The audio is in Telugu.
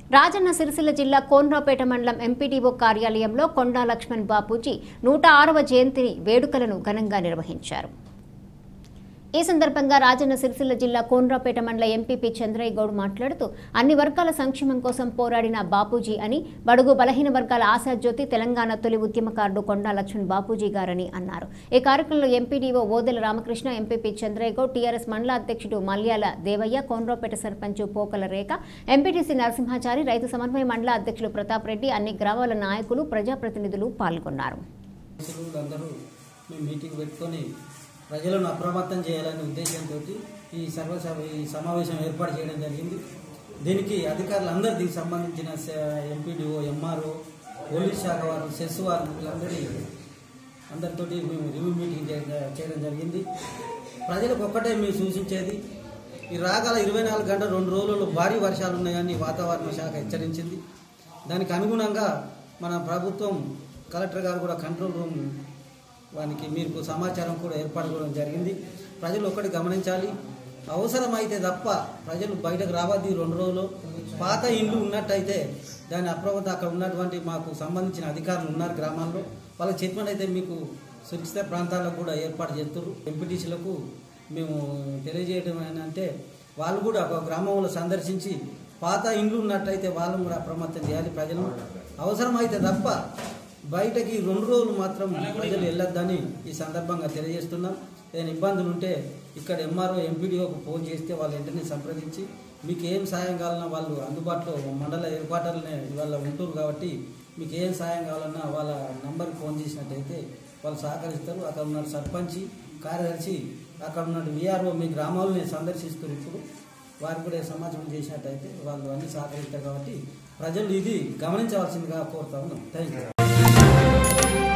రాజన్న సిరిసిల్ల జిల్లా కోన్రాపేట మండలం ఎంపీడీఓ కార్యాలయంలో కొండా లక్ష్మణ్ బాపూజీ నూట ఆరవ జయంతి వేడుకలను ఘనంగా నిర్వహించారు ఈ సందర్భంగా రాజన్న సిరిసిల్ల జిల్లా కోన్రాపేట మండల ఎంపీపీ చంద్రయ్య గౌడ్ మాట్లాడుతూ అన్ని వర్గాల సంక్షేమం కోసం పోరాడిన బాపూజీ అని బడుగు బలహీన వర్గాల ఆశాజ్యోతి తెలంగాణ తొలి ఉద్యమకారుడు కొండా లక్ష్మణ్ బాపూజీ గారని అన్నారు ఈ కార్యక్రమంలో MPDO Odela Ramakrishna MPP Chandraiah Goud TRS మండల అధ్యక్షుడు మల్యాల దేవయ్య కోన్రాపేట సర్పంచ్ పోకల రేఖ ఎంపీటీసీ నరసింహాచారి రైతు సమన్వయ మండల అధ్యక్షులు ప్రతాప్ రెడ్డి అన్ని గ్రామాల నాయకులు ప్రజాప్రతినిధులు పాల్గొన్నారు అందరూ మేము మీటింగ్ పెట్టుకొని ప్రజలను అప్రమత్తం చేయాలనే ఉద్దేశంతో ఈ సర్వసభ ఈ సమావేశం ఏర్పాటు చేయడం జరిగింది దీనికి అధికారులు అందరూ దీనికి సంబంధించిన ఎంపీడీఓ ఎంఆర్ఓ పోలీస్ శాఖ వారు సెస్ వారు వీళ్ళందరి అందరితోటి మేము రివ్యూ మీటింగ్ చేయ- చేయడం జరిగింది ప్రజలకు ఒక్కటే మేము సూచించేది ఈ రాగల ఇరవై నాలుగు గంటల రెండు రోజుల్లో భారీ వర్షాలు ఉన్నాయని వాతావరణ శాఖ హెచ్చరించింది దానికి అనుగుణంగా మన ప్రభుత్వం కలెక్టర్ గారు కూడా కంట్రోల్ రూమ్ వానికి మీకు సమాచారం కూడా ఏర్పాటు చేయడం జరిగింది ప్రజలు ఒక్కటి గమనించాలి అవసరమైతే తప్ప ప్రజలు బయటకు రావద్దు ఈ రెండు రోజులు పాత ఇండ్లు ఉన్నట్టయితే దాని అప్రమత్తం అక్కడ ఉన్నటువంటి మాకు సంబంధించిన అధికారులు ఉన్నారు గ్రామాల్లో వాళ్ళకి చెప్పినట్టయితే మీకు సురక్షిత ప్రాంతాల్లో కూడా ఏర్పాటు చేస్తారు ఎంపీటీసీలకు మేము తెలియజేయడం ఏంటంటే వాళ్ళు కూడా ఒక గ్రామంలో సందర్శించి పాత ఇండ్లు ఉన్నట్టయితే వాళ్ళని కూడా అప్రమత్తం చేయాలి ప్రజలు అవసరమైతే తప్ప బయటకి రెండు రోజులు మాత్రం ప్రజలు వెళ్ళొద్దని ఈ సందర్భంగా తెలియజేస్తున్నాం ఏదైనా ఇబ్బందులు ఉంటే ఇక్కడ ఎంఆర్ఓ ఎంపీడీఓకి ఫోన్ చేస్తే వాళ్ళు వెంటనే సంప్రదించి మీకు ఏం సాయం కావాలన్నా వాళ్ళు అందుబాటులో మండల ఏర్పాట్లనే ఇవాళ ఉంటున్నారు కాబట్టి మీకు ఏం సాయం కావాలన్నా వాళ్ళ నంబర్కి ఫోన్ చేసినట్టయితే వాళ్ళు సహకరిస్తారు అక్కడ ఉన్న సర్పంచి కార్యదర్శి అక్కడ ఉన్న విఆర్ఓ మీ గ్రామాలని సందర్శిస్తారు ఇప్పుడు వారికి కూడా సమాచారం చేసినట్టయితే వాళ్ళు అన్ని సహకరిస్తారు కాబట్టి ప్రజలు ఇది గమనించవలసిందిగా కోరుతా ఉన్నాం థ్యాంక్ యూ